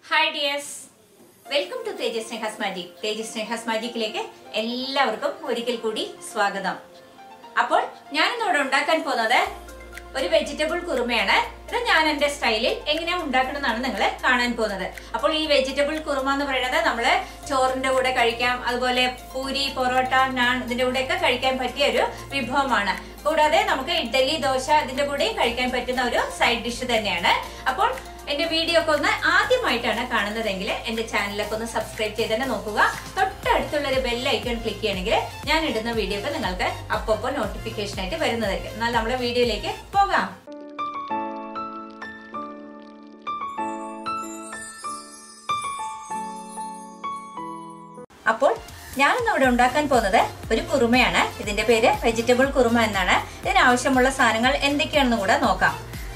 hi dears welcome to Tejas Snehas magic Tejas Snehas മാജിക്കിലേക്ക് എല്ലാവർക്കും ഒരിക്കൽ കൂടി സ്വാഗതം അപ്പോൾ ഞാനിന്നിവിടെ ഉണ്ടാക്കാൻ പോകുന്നത് ഒരു വെജിറ്റബിൾ കുറുമയാണ് ഇത് ഞാൻ എന്റെ സ്റ്റൈലിൽ എങ്ങനെയാ ഉണ്ടാക്കണമെന്നാണ് നിങ്ങൾ കാണാൻ പോകുന്നത് അപ്പോൾ ഈ വെജിറ്റബിൾ കുറുമ എന്ന് പറയുന്നത് നമ്മൾ ചോറിന്റെ കൂടെ കഴിക്കാം അതുപോലെ പൂരി പൊറോട്ട നാൻ ഇതിന്റെ കൂടെയൊക്കെ കഴിക്കാൻ പറ്റിയ ഒരു വിഭവമാണ് കൂടാതെ നമുക്ക് ഇഡ്ഡലി ദോശ ഇതിന്റെ കൂടെയും കഴിക്കാൻ പറ്റുന്ന ഒരു സൈഡ് ഡിഷ് തന്നെയാണ് അപ്പോൾ എന്റെ വീഡിയോ ഒക്കെ ഒന്ന് ആദ്യമായിട്ടാണ് കാണുന്നതെങ്കിൽ എന്റെ ചാനലൊക്കെ ഒന്ന് സബ്സ്ക്രൈബ് ചെയ്ത് തന്നെ നോക്കുക തൊട്ടടുത്തുള്ള ഒരു ബെൽ ഐക്കൺ ക്ലിക്ക് ചെയ്യണമെങ്കിൽ ഞാൻ ഇടുന്ന വീഡിയോ ഒക്കെ നിങ്ങൾക്ക് അപ്പോൾ നോട്ടിഫിക്കേഷൻ ആയിട്ട് വരുന്നതായിരിക്കും എന്നാൽ നമ്മുടെ വീഡിയോയിലേക്ക് പോകാം അപ്പോൾ ഞാനിന്ന് ഇവിടെ ഉണ്ടാക്കാൻ പോകുന്നത് ഒരു കുറുമയാണ് ഇതിന്റെ പേര് വെജിറ്റബിൾ കുറുമ എന്നാണ് ഇതിന് ആവശ്യമുള്ള സാധനങ്ങൾ എന്തൊക്കെയാണെന്ന് കൂടെ നോക്കാം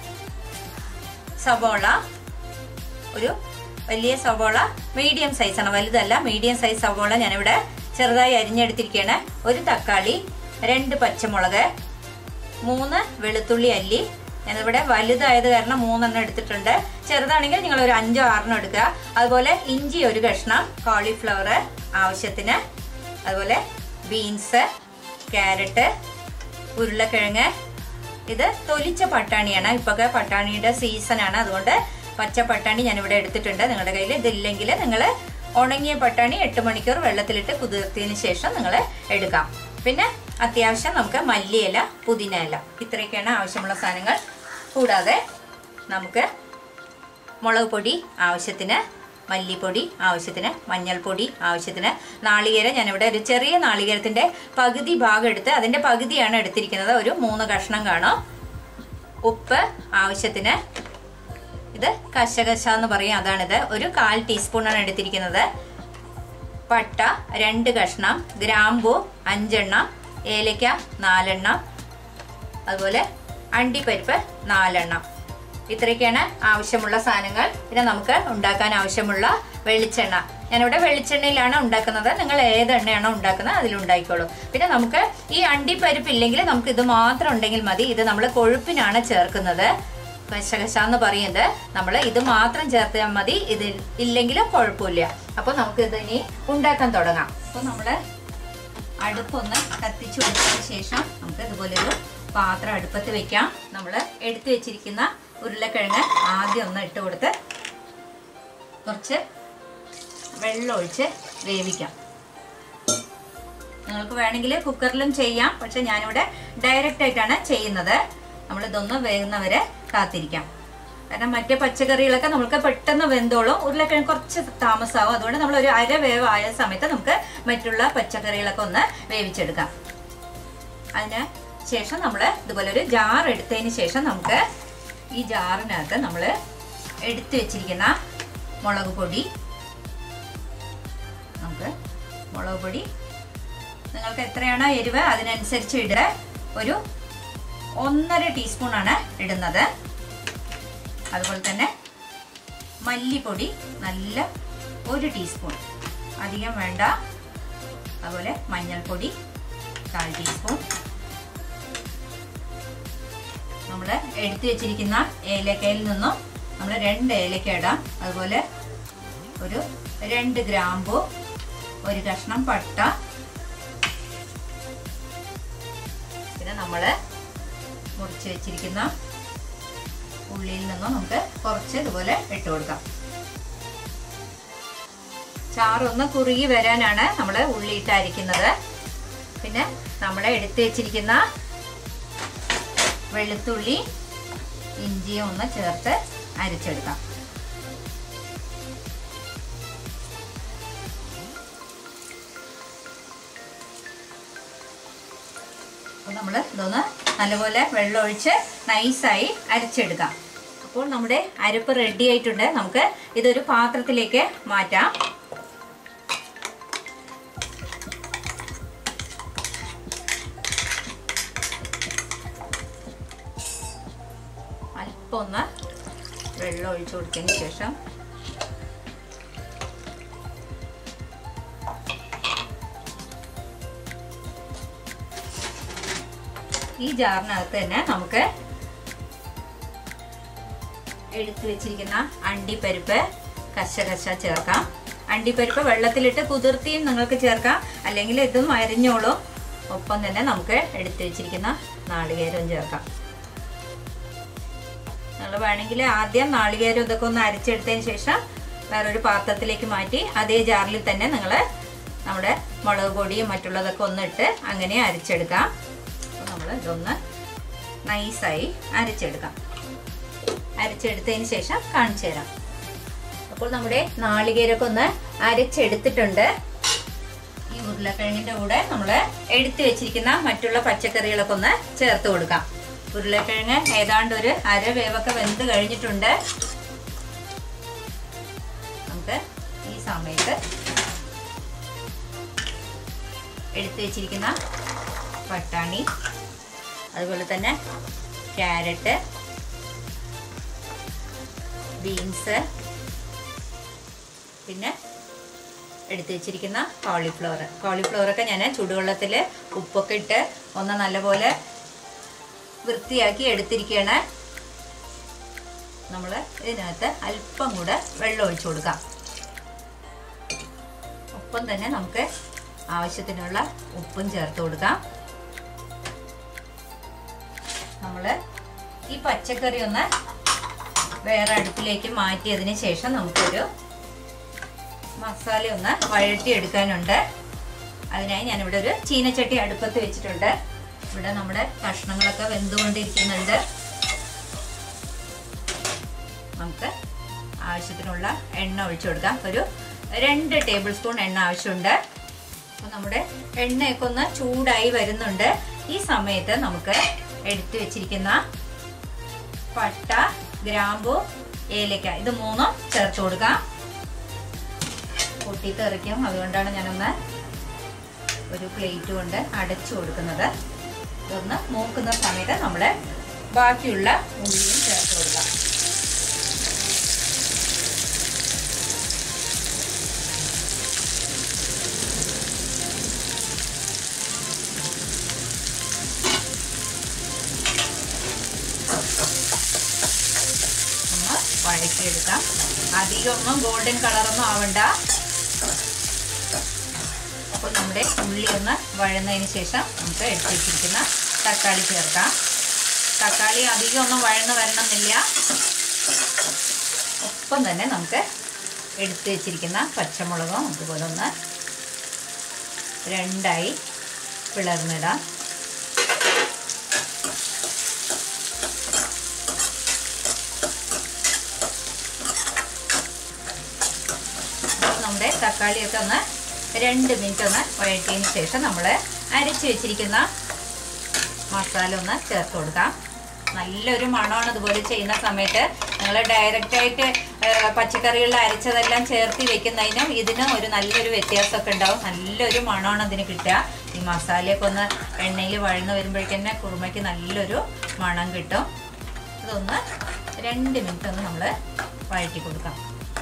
സവോള ഒരു വലിയ സവോള മീഡിയം സൈസാണ് വലുതല്ല മീഡിയം സൈസ് സവോള ഞാനിവിടെ ചെറുതായി അരിഞ്ഞെടുത്തിരിക്കുകയാണ് ഒരു തക്കാളി രണ്ട് പച്ചമുളക് മൂന്ന് വെളുത്തുള്ളി അല്ലി ഞാനിവിടെ വലുതായത് കാരണം മൂന്നെണ്ണം എടുത്തിട്ടുണ്ട് ചെറുതാണെങ്കിൽ നിങ്ങൾ ഒരു അഞ്ചോ ആറെണ്ണം എടുക്കുക അതുപോലെ ഇഞ്ചി ഒരു കഷ്ണം കോളിഫ്ലവർ ആവശ്യത്തിന് അതുപോലെ ബീൻസ് ക്യാരറ്റ് ഉരുളക്കിഴങ്ങ് ഇത് തൊലിച്ച പട്ടാണിയാണ് ഇപ്പൊക്കെ പട്ടാണിയുടെ സീസണാണ് അതുകൊണ്ട് പച്ച പട്ടാണി ഞാനിവിടെ എടുത്തിട്ടുണ്ട് നിങ്ങളുടെ കയ്യിൽ ഇതില്ലെങ്കിൽ നിങ്ങൾ ഉണങ്ങിയ പട്ടാണി എട്ട് മണിക്കൂർ വെള്ളത്തിലിട്ട് കുതിർത്തിയതിന് ശേഷം നിങ്ങൾ എടുക്കാം പിന്നെ അത്യാവശ്യം നമുക്ക് മല്ലിയില പുതിന ഇല ഇത്രയൊക്കെയാണ് ആവശ്യമുള്ള സാധനങ്ങൾ കൂടാതെ നമുക്ക് മുളക് പൊടി ആവശ്യത്തിന് മല്ലിപ്പൊടി ആവശ്യത്തിന് മഞ്ഞൾപ്പൊടി ആവശ്യത്തിന് നാളികേരം ഞാനിവിടെ ഒരു ചെറിയ നാളികേരത്തിന്റെ പകുതി ഭാഗം എടുത്ത് അതിന്റെ പകുതിയാണ് എടുത്തിരിക്കുന്നത് ഒരു മൂന്ന് കഷ്ണം കാണും ഉപ്പ് ആവശ്യത്തിന് ഇത് കശകശ എന്ന് പറയും അതാണിത് ഒരു കാൽ ടീസ്പൂണാണ് എടുത്തിരിക്കുന്നത് പട്ട രണ്ട് കഷ്ണം ഗ്രാമ്പു അഞ്ചെണ്ണം ഏലക്ക നാലെണ്ണം അതുപോലെ അണ്ടിപ്പരിപ്പ് നാലെണ്ണം ഇത്രയൊക്കെയാണ് ആവശ്യമുള്ള സാധനങ്ങൾ പിന്നെ നമുക്ക് ഉണ്ടാക്കാൻ ആവശ്യമുള്ള വെളിച്ചെണ്ണ ഞാനിവിടെ വെളിച്ചെണ്ണയിലാണ് ഉണ്ടാക്കുന്നത് നിങ്ങൾ ഏത് എണ്ണയാണോ ഉണ്ടാക്കുന്നത് അതിലുണ്ടായിക്കോളൂ പിന്നെ നമുക്ക് ഈ അണ്ടിപ്പരിപ്പ് ഇല്ലെങ്കിൽ നമുക്ക് ഇത് മാത്രം ഉണ്ടെങ്കിൽ മതി ഇത് നമ്മൾ കൊഴുപ്പിനാണ് ചേർക്കുന്നത് കശകശ എന്ന് പറയുന്നത് നമ്മൾ ഇത് മാത്രം ചേർത്താൽ മതി ഇത് ഇല്ലെങ്കിലും കുഴപ്പമില്ല അപ്പോൾ നമുക്ക് ഇത് ഇനി ഉണ്ടാക്കാൻ തുടങ്ങാം അപ്പോൾ നമ്മൾ അടുപ്പൊന്ന് കത്തിച്ചു കൊടുത്തതിന് ശേഷം നമുക്ക് ഇതുപോലെ ഒരു പാത്രം അടുപ്പത്ത് വെക്കാം നമ്മൾ എടുത്തു വെച്ചിരിക്കുന്ന ഉരുളക്കിഴങ്ങ് ആദ്യം ഒന്ന് ഇട്ട് കൊടുത്ത് കുറച്ച് വെള്ളം ഒഴിച്ച് വേവിക്കാം നിങ്ങൾക്ക് വേണമെങ്കിൽ കുക്കറിലും ചെയ്യാം പക്ഷെ ഞാനിവിടെ ഡയറക്റ്റ് ആയിട്ടാണ് ചെയ്യുന്നത് നമ്മൾ ഇതൊന്ന് വേകുന്നവരെ കാത്തിരിക്കാം കാരണം മറ്റേ പച്ചക്കറികളൊക്കെ നമുക്ക് പെട്ടെന്ന് വെന്തോളും ഉരുളക്കിഴങ്ങ് കുറച്ച് താമസമാവും അതുകൊണ്ട് നമ്മൾ ഒരു അര വേവ് ആയ സമയത്ത് നമുക്ക് മറ്റുള്ള പച്ചക്കറികളൊക്കെ ഒന്ന് വേവിച്ചെടുക്കാം അതിന് ശേഷം നമ്മൾ ഇതുപോലെ ഒരു ജാർ എടുത്തതിന് ശേഷം നമുക്ക് ഈ ജാറിനകത്ത് നമ്മൾ എടുത്തു വെച്ചിരിക്കുന്ന മുളക് പൊടി നമുക്ക് മുളക് പൊടി നിങ്ങൾക്ക് എത്രയാണോ എരിവ് അതിനനുസരിച്ച് ഇടുക ഒരു ഒന്നര ടീസ്പൂണാണ് ഇടുന്നത് അതുപോലെ തന്നെ മല്ലിപ്പൊടി നല്ല ഒരു ടീസ്പൂൺ അധികം വേണ്ട അതുപോലെ മഞ്ഞൾപ്പൊടി കാൽ ടീസ്പൂൺ നമ്മൾ എടുത്തു വെച്ചിരിക്കുന്ന ഏലക്കയിൽ നിന്നും നമ്മൾ രണ്ട് ഏലക്ക ഇടാം അതുപോലെ ഒരു രണ്ട് ഗ്രാമ്പു ഒരു കഷ്ണം പട്ട പിന്നെ നമ്മൾ മുറിച്ച് വെച്ചിരിക്കുന്ന ഉള്ളിയിൽ നിന്നും നമുക്ക് കുറച്ച് ഇതുപോലെ ഇട്ട് കൊടുക്കാം ചാറൊന്ന് കുറുകി വരാനാണ് നമ്മൾ ഉള്ളി ഇട്ട് അരിക്കുന്നത് പിന്നെ നമ്മൾ എടുത്തു വെച്ചിരിക്കുന്ന വെളുത്തുള്ളി ഇഞ്ചിയും ഒന്ന് ചേർത്ത് അരച്ചെടുക്കാം അപ്പോൾ നമ്മൾ ഇതൊന്ന് നല്ലപോലെ വെള്ളം ഒഴിച്ച് നൈസായി അരച്ചെടുക്കാം അപ്പോൾ നമ്മുടെ അരപ്പ് റെഡി ആയിട്ടുണ്ട് നമുക്ക് ഇതൊരു പാത്രത്തിലേക്ക് മാറ്റാം അല്പം ഒന്ന് വെള്ളം ഒഴിച്ചു കൊടുത്തതിന് ശേഷം ഈ ജാറിനകത്ത് തന്നെ നമുക്ക് എടുത്തു വെച്ചിരിക്കുന്ന അണ്ടിപ്പരിപ്പ് കശകശ ചേർക്കാം അണ്ടിപ്പരിപ്പ് വെള്ളത്തിലിട്ട് കുതിർത്തിയും നിങ്ങൾക്ക് ചേർക്കാം അല്ലെങ്കിൽ ഇതും അരിഞ്ഞോളും ഒപ്പം തന്നെ നമുക്ക് എടുത്തു വെച്ചിരിക്കുന്ന നാളികേരവും ചേർക്കാം നിങ്ങൾ വേണമെങ്കിൽ ആദ്യം നാളികേരം ഇതൊക്കെ ഒന്ന് അരച്ചെടുത്തതിന് ശേഷം വേറൊരു പാത്രത്തിലേക്ക് മാറ്റി അതേ ജാറിൽ തന്നെ നിങ്ങൾ നമ്മുടെ മുളക് പൊടിയും മറ്റുള്ളതൊക്കെ ഒന്ന് ഇട്ട് അങ്ങനെ അരച്ചെടുക്കാം അപ്പോൾ നമ്മൾ ഇതൊന്ന് നൈസായി അരച്ചെടുക്കാം അരച്ചെടുത്തതിന് ശേഷം കാണിച്ചു തരാം അപ്പോൾ നമ്മുടെ നാളികേരൊക്കെ ഒന്ന് അരച്ചെടുത്തിട്ടുണ്ട് ഈ ഉരുളക്കിഴങ്ങിന്റെ കൂടെ നമ്മൾ എടുത്തു വെച്ചിരിക്കുന്ന മറ്റുള്ള പച്ചക്കറികളൊക്കെ ഒന്ന് ചേർത്ത് കൊടുക്കാം ഉരുളക്കിഴങ്ങ് ഏതാണ്ട് ഒരു അര വേവൊക്കെ വെന്ത് കഴിഞ്ഞിട്ടുണ്ട് നമുക്ക് ഈ സമയത്ത് എടുത്തു വെച്ചിരിക്കുന്ന പട്ടാണി അതുപോലെ തന്നെ ക്യാരറ്റ് ബീൻസ് പിന്നെ എടുത്തു വെച്ചിരിക്കുന്ന കോളിഫ്ലവർ കോളിഫ്ലവറൊക്കെ ഞാൻ ചൂടുവെള്ളത്തിൽ ഉപ്പൊക്കെ ഇട്ട് ഒന്ന് നല്ലപോലെ വൃത്തിയാക്കി എടുത്തിരിക്കുകയാണ് നമ്മൾ ഇതിനകത്ത് അല്പം കൂടെ വെള്ളം ഒഴിച്ചു കൊടുക്കാം ഒപ്പം തന്നെ നമുക്ക് ആവശ്യത്തിനുള്ള ഉപ്പും ചേർത്ത് കൊടുക്കാം നമ്മൾ ഈ പച്ചക്കറി ഒന്ന് വേറെ അടുപ്പിലേക്ക് മാറ്റിയതിന് ശേഷം നമുക്കൊരു മസാല ഒന്ന് വഴറ്റിയെടുക്കാനുണ്ട് അതിനായി ഞാനിവിടെ ഒരു ചീനച്ചട്ടി അടുപ്പത്ത് വെച്ചിട്ടുണ്ട് ഇവിടെ നമ്മുടെ കഷ്ണങ്ങളൊക്കെ വെന്തുകൊണ്ടിരിക്കുന്നുണ്ട് നമുക്ക് ആവശ്യത്തിനുള്ള എണ്ണ ഒഴിച്ചു കൊടുക്കാം ഒരു രണ്ട് ടേബിൾ സ്പൂൺ എണ്ണ ആവശ്യമുണ്ട് അപ്പോൾ നമ്മുടെ എണ്ണയൊക്കെ ഒന്ന് ചൂടായി വരുന്നുണ്ട് ഈ സമയത്ത് നമുക്ക് എടുത്തു വെച്ചിരിക്കുന്ന പട്ട ഗ്രാമ്പു ഏലക്ക ഇത് മൂന്നും ചേർത്ത് കൊടുക്കാം പൊട്ടിത്തെറിക്കും അതുകൊണ്ടാണ് ഞാനൊന്ന് ഒരു പ്ലേറ്റ് കൊണ്ട് അടച്ചു കൊടുക്കുന്നത് ഇതൊന്ന് മൂക്കുന്ന സമയത്ത് നമ്മൾ ബാക്കിയുള്ള ഉള്ളിയും ചേർത്ത് കൊടുക്കാം ഒന്ന് വഴറ്റിയെടുക്കാം അധികമൊന്നും ഗോൾഡൻ കളറൊന്നും ആവണ്ട അപ്പോൾ നമ്മുടെ ഉള്ളി ഒന്ന് വഴന്നതിന് ശേഷം നമുക്ക് എടുത്ത് വെച്ചിരിക്കുന്ന തക്കാളി ചേർക്കാം തക്കാളി അധികം ഒന്നും വഴന്ന് വരണമെന്നില്ല ഒപ്പം തന്നെ നമുക്ക് എടുത്ത് വെച്ചിരിക്കുന്ന പച്ചമുളകും അതുപോലെ ഒന്ന് രണ്ടായി പിളർന്നിടാം നമ്മുടെ തക്കാളിയൊക്കെ ഒന്ന് രണ്ട് മിനിറ്റ് ഒന്ന് വഴറ്റിയതിന് ശേഷം നമ്മൾ അരച്ച് വെച്ചിരിക്കുന്ന മസാല ഒന്ന് ചേർത്ത് കൊടുക്കാം നല്ലൊരു മണമാണ് ഇതുപോലെ ചെയ്യുന്ന സമയത്ത് നിങ്ങൾ ഡയറക്റ്റായിട്ട് പച്ചക്കറികളിൽ അരച്ചതെല്ലാം ചേർത്ത് വെക്കുന്നതിനും ഇതിനും ഒരു നല്ലൊരു വ്യത്യാസമൊക്കെ ഉണ്ടാവും നല്ലൊരു മണമാണ് അതിന് കിട്ടുക ഈ മസാലയൊക്കെ ഒന്ന് എണ്ണയിൽ വഴന്ന് വരുമ്പോഴേക്കന്നെ കുറുമയ്ക്ക് നല്ലൊരു മണം കിട്ടും ഇതൊന്ന് രണ്ട് മിനിറ്റ് ഒന്ന് നമ്മൾ വഴറ്റി കൊടുക്കാം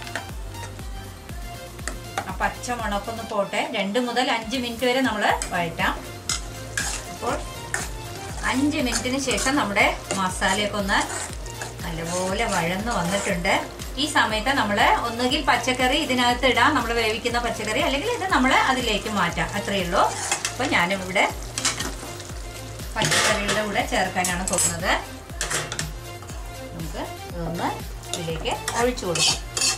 ആ പച്ച മണമൊക്കെ ഒന്ന് പോട്ടെ രണ്ട് മുതൽ അഞ്ച് മിനിറ്റ് വരെ നമ്മൾ വഴറ്റാം അപ്പോൾ അഞ്ച് മിനിറ്റിന് ശേഷം നമ്മുടെ മസാലയൊക്കെ ഒന്ന് നല്ലപോലെ വഴന്ന് വന്നിട്ടുണ്ട് ഈ സമയത്ത് നമ്മൾ ഒന്നുകിൽ പച്ചക്കറി ഇതിനകത്ത് ഇടാം നമ്മൾ വേവിക്കുന്ന പച്ചക്കറി അല്ലെങ്കിൽ ഇത് നമ്മൾ അതിലേക്ക് മാറ്റാം അത്രയേ ഉള്ളൂ അപ്പോൾ ഞാനിവിടെ പച്ചക്കറിയുടെ കൂടെ ചേർക്കാനാണ് പോകുന്നത് നമുക്ക് ഇതൊന്ന് ഇതിലേക്ക് ഒഴിച്ചു കൊടുക്കാം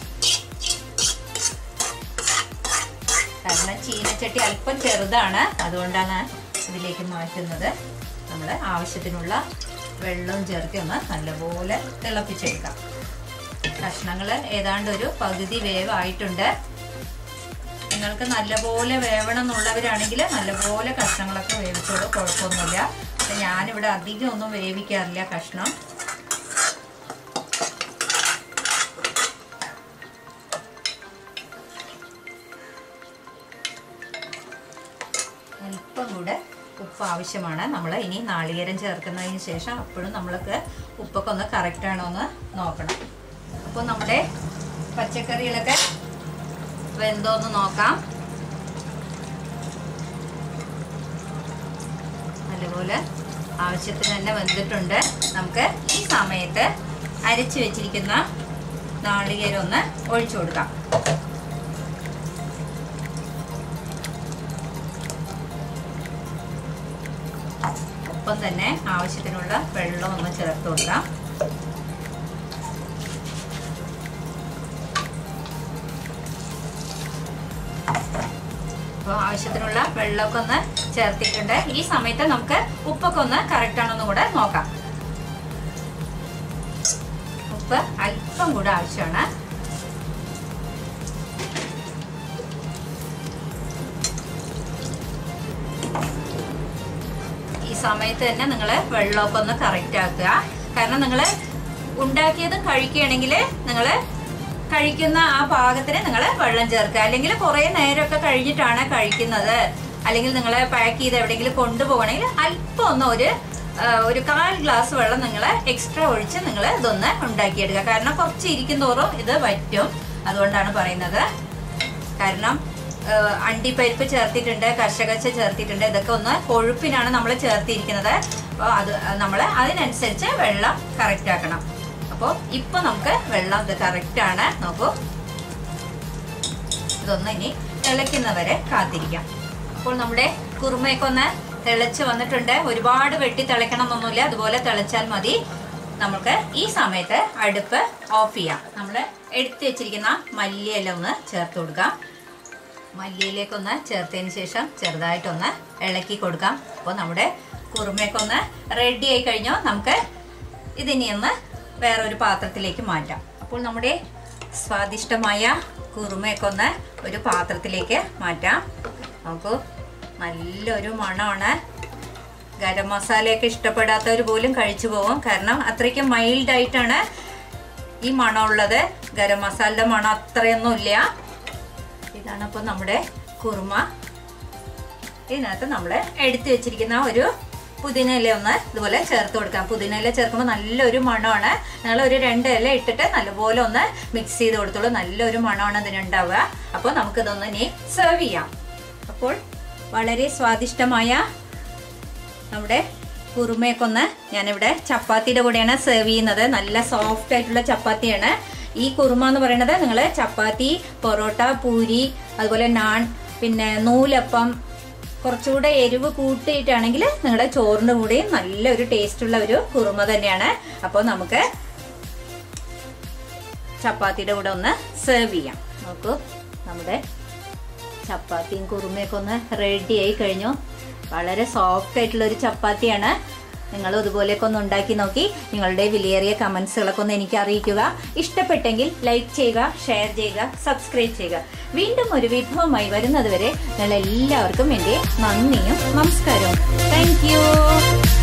കാരണം ചീനച്ചട്ടി അല്പം ചെറുതാണ് അതുകൊണ്ടാണ് ഇതിലേക്ക് മാറ്റുന്നത് നമ്മൾ ആവശ്യത്തിനുള്ള വെള്ളവും ചേർത്ത് ഒന്ന് നല്ലപോലെ തിളപ്പിച്ചെടുക്കാം കഷ്ണങ്ങൾ ഏതാണ്ട് ഒരു പകുതി വേവായിട്ടുണ്ട് നിങ്ങൾക്ക് നല്ലപോലെ വേവണം എന്നുള്ളവരാണെങ്കിൽ നല്ലപോലെ കഷ്ണങ്ങളൊക്കെ വേവിച്ചോളൂ കുഴപ്പമൊന്നുമില്ല പക്ഷെ ഞാനിവിടെ അധികം ഒന്നും വേവിക്കാറില്ല കഷ്ണം അല്പം കൂടെ ഉപ്പ് ആവശ്യമാണ് നമ്മൾ ഇനി നാളികേരം ചേർക്കുന്നതിന് ശേഷം അപ്പോഴും നമ്മൾക്ക് ഉപ്പൊക്കെ ഒന്ന് കറക്റ്റ് ആണോ എന്ന് നോക്കണം അപ്പോൾ നമ്മുടെ പച്ചക്കറികളൊക്കെ വെന്തോന്ന് നോക്കാം നല്ലപോലെ ആവശ്യത്തിന് തന്നെ വെന്തിട്ടുണ്ട് നമുക്ക് ഈ സമയത്ത് അരച്ചു വെച്ചിരിക്കുന്ന നാളികേരം ഒന്ന് ഒഴിച്ചു കൊടുക്കാം ഒപ്പം തന്നെ ആവശ്യത്തിനുള്ള വെള്ളം ഒന്ന് ചേർത്ത് കൊടുക്കാം അപ്പോൾ ആവശ്യത്തിനുള്ള വെള്ളമൊക്കെ ഒന്ന് ചേർത്തിട്ടുണ്ട് ഈ സമയത്ത് നമുക്ക് ഉപ്പൊക്കെ ഒന്ന് കറക്റ്റ് ആണെന്ന് കൂടെ നോക്കാം ഉപ്പ് അല്പം കൂടെ ആവശ്യമാണ് ഈ സമയത്ത് തന്നെ നിങ്ങൾ വെള്ളമൊക്കെ ഒന്ന് കറക്റ്റ് ആക്കുക കാരണം നിങ്ങൾ ഉണ്ടാക്കിയത് കഴിക്കുകയാണെങ്കിൽ നിങ്ങൾ കഴിക്കുന്ന ആ പാകത്തിന് നിങ്ങൾ വെള്ളം ചേർക്കുക അല്ലെങ്കിൽ കുറേ നേരമൊക്കെ കഴിഞ്ഞിട്ടാണ് കഴിക്കുന്നത് അല്ലെങ്കിൽ നിങ്ങൾ പാക്ക് ചെയ്ത് എവിടെയെങ്കിലും കൊണ്ടുപോകണമെങ്കിൽ അല്പം ഒന്ന് ഒരു ആ, ഒരു കാൽ ഗ്ലാസ് വെള്ളം നിങ്ങൾ എക്സ്ട്രാ ഒഴിച്ച് നിങ്ങൾ ഇതൊന്ന് ഉണ്ടാക്കിയെടുക്കുക കാരണം കുറച്ച് ഇരിക്കുന്തോറും ഇത് വറ്റും അതുകൊണ്ടാണ് പറയുന്നത് കാരണം ഏഹ്, അണ്ടിപ്പരിപ്പ് ചേർത്തിട്ടുണ്ട് കശകശ ചേർത്തിട്ടുണ്ട് ഇതൊക്കെ ഒന്ന് കൊഴുപ്പിനാണ് നമ്മൾ ചേർത്തിരിക്കുന്നത് അപ്പോൾ അത് നമ്മൾ അതിനനുസരിച്ച് വെള്ളം കറക്റ്റ് ആക്കണം അപ്പോൾ ഇപ്പൊ നമുക്ക് വെള്ളം ഇത് കറക്റ്റ് ആണ് നോക്കൂ ഇതൊന്ന് ഇനി തിളയ്ക്കുന്നവരെ കാത്തിരിക്കാം അപ്പോൾ നമ്മുടെ കുറുമയൊക്കെ ഒന്ന് തിളച്ച് വന്നിട്ടുണ്ട് ഒരുപാട് വെട്ടി തിളയ്ക്കണം എന്നൊന്നുമില്ല അതുപോലെ തിളച്ചാൽ മതി നമുക്ക് ഈ സമയത്ത് അടുപ്പ് ഓഫ് ചെയ്യാം നമ്മൾ എടുത്തു വെച്ചിരിക്കുന്ന മല്ലിയില ഒന്ന് ചേർത്ത് കൊടുക്കാം മല്ലിയിലേക്കൊന്ന് ചേർത്തതിന് ശേഷം ചെറുതായിട്ടൊന്ന് ഇളക്കി കൊടുക്കാം അപ്പോൾ നമ്മുടെ കുറുമയൊക്കെ ഒന്ന് റെഡി ആയി കഴിഞ്ഞോ നമുക്ക് ഇതിനി ഒന്ന് വേറൊരു പാത്രത്തിലേക്ക് മാറ്റാം അപ്പോൾ നമ്മുടെ സ്വാദിഷ്ടമായ കുറുമയൊക്കെ ഒന്ന് ഒരു പാത്രത്തിലേക്ക് മാറ്റാം നോക്കൂ നല്ലൊരു മണമാണ് ഗരം മസാലയൊക്കെ ഇഷ്ടപ്പെടാത്തവർ പോലും കഴിച്ചു പോകും കാരണം അത്രയ്ക്ക് മൈൽഡ് ആയിട്ടാണ് ഈ മണമുള്ളത് ഗരം മസാലയുടെ മണം അത്രയൊന്നും ഇല്ല ഇതാണ് അപ്പോൾ നമ്മുടെ കുറുമ ഇതിനകത്ത് നമ്മൾ എടുത്തു വെച്ചിരിക്കുന്ന ഒരു പുതിന ഇല ഒന്ന് ഇതുപോലെ ചേർത്ത് കൊടുക്കാം പുതിന ഇല ചേർക്കുമ്പോൾ നല്ലൊരു മണമാണ് നിങ്ങൾ ഒരു രണ്ട് ഇല ഇട്ടിട്ട് നല്ലപോലെ ഒന്ന് മിക്സ് ചെയ്ത് കൊടുത്തോളൂ നല്ലൊരു മണമാണ് ഇതിനുണ്ടാവുക അപ്പോൾ നമുക്കിതൊന്ന് ഇനി സെർവ് ചെയ്യാം അപ്പോൾ വളരെ സ്വാദിഷ്ടമായ നമ്മുടെ കുറുമയൊക്കെ ഒന്ന് ഞാനിവിടെ ചപ്പാത്തിയുടെ കൂടെയാണ് സെർവ് ചെയ്യുന്നത് നല്ല സോഫ്റ്റ് ആയിട്ടുള്ള ചപ്പാത്തിയാണ് ഈ കുറുമ എന്ന് പറയുന്നത് നിങ്ങൾ ചപ്പാത്തി പൊറോട്ട പൂരി അതുപോലെ നാൻ പിന്നെ നൂലപ്പം കുറച്ചുകൂടെ എരിവ് കൂട്ടിയിട്ടാണെങ്കിൽ നിങ്ങളുടെ ചോറിൻ്റെ കൂടെയും നല്ലൊരു ടേസ്റ്റുള്ള ഒരു കുറുമ തന്നെയാണ് അപ്പോൾ നമുക്ക് ചപ്പാത്തിയുടെ കൂടെ ഒന്ന് സെർവ് ചെയ്യാം നോക്കൂ നമ്മുടെ ചപ്പാത്തിയും കുറുമയൊക്കെ ഒന്ന് റെഡി ആയി കഴിഞ്ഞു വളരെ സോഫ്റ്റ് ആയിട്ടുള്ള ഒരു ചപ്പാത്തിയാണ് നിങ്ങൾ ഇതുപോലെയൊക്കെ ഒന്ന് ഉണ്ടാക്കി നോക്കി നിങ്ങളുടെ വിലയേറിയ കമൻസുകളൊക്കെ ഒന്ന് എനിക്ക് അറിയിക്കുക ഇഷ്ടപ്പെട്ടെങ്കിൽ ലൈക്ക് ചെയ്യുക ഷെയർ ചെയ്യുക സബ്സ്ക്രൈബ് ചെയ്യുക വീണ്ടും ഒരു വിഭവമായി വരുന്നത് വരെ നിങ്ങൾ എല്ലാവർക്കും എൻ്റെ നന്ദിയും നമസ്കാരവും താങ്ക്